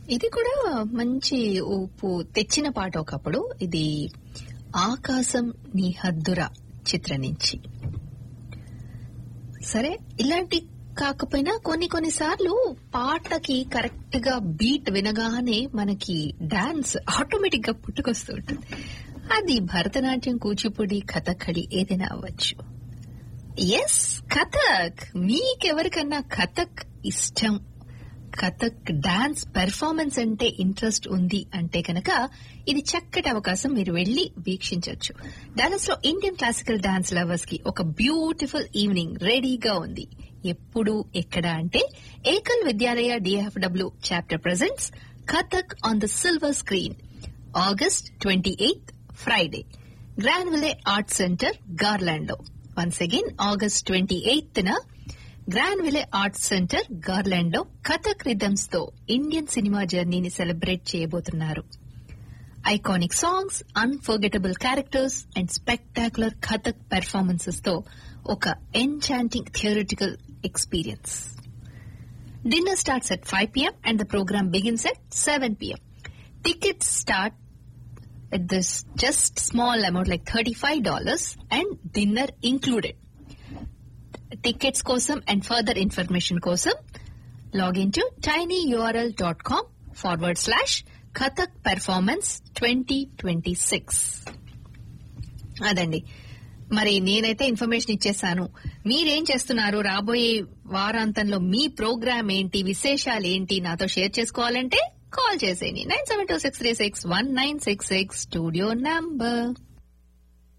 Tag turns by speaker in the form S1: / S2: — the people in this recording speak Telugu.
S1: ఇది కూడా మంచి ఊపు తెచ్చిన పాట ఒకప్పుడు ఇది ఆకాశం నీ హద్దురా చిత్ర నుంచి సరే ఇలాంటి కాకపోయినా కొన్ని కొన్ని సార్లు పాటకి కరెక్ట్ గా బీట్ వినగానే మనకి డాన్స్ ఆటోమేటిక్ గా పుట్టుకొస్తూ ఉంటుంది అది భరతనాట్యం కూచిపూడి కథక్కడి ఏదైనా అవ్వచ్చు ఎస్ కథక్ మీకెవరికన్నా కథక్ ఇష్టం కథక్ డాన్స్ పెర్ఫార్మెన్స్ అంటే ఇంట్రెస్ట్ ఉంది అంటే కనుక ఇది చక్కటి అవకాశం మీరు వెళ్లి వీక్షించవచ్చు డాలస్ లో ఇండియన్ క్లాసికల్ డాన్స్ లవర్స్ కి ఒక బ్యూటిఫుల్ ఈవినింగ్ రెడీగా ఉంది ఎప్పుడు ఎక్కడ అంటే Ekal Vidyalaya DFW chapter presents Kathak on the silver screen August twenty eighth Friday Granville art center గార్లాండో once again August twenty eighth న గ్రాండ్ విలే ఆర్ట్స్ సెంటర్ గార్లాండో కథక్ రిథమ్స్ తో ఇండియన్ సినిమా జర్నీని సెలబ్రేట్ చేయబోతున్నారు iconic songs unforgettable characters and spectacular Kathak performances తో ఒక enchanting theatrical experience dinner starts at five PM and the program begins at seven PM tickets start at this just small amount like $35 and dinner included. Tickets కోసం అండ్ ఫర్దర్ ఇన్ఫర్మేషన్ కోసం login to tinyurl dot com forward slash Kathak performance twenty twenty six అదండి మరి నేనైతే ఇన్ఫర్మేషన్ ఇచ్చేసాను మీరేం చేస్తున్నారు రాబోయే వారాంతంలో మీ ప్రోగ్రామ్ ఏంటి విశేషాలు ఏంటి నాతో షేర్ చేసుకోవాలంటే కాల్ చేసేయండి nine seven two six three six one nine six six studio number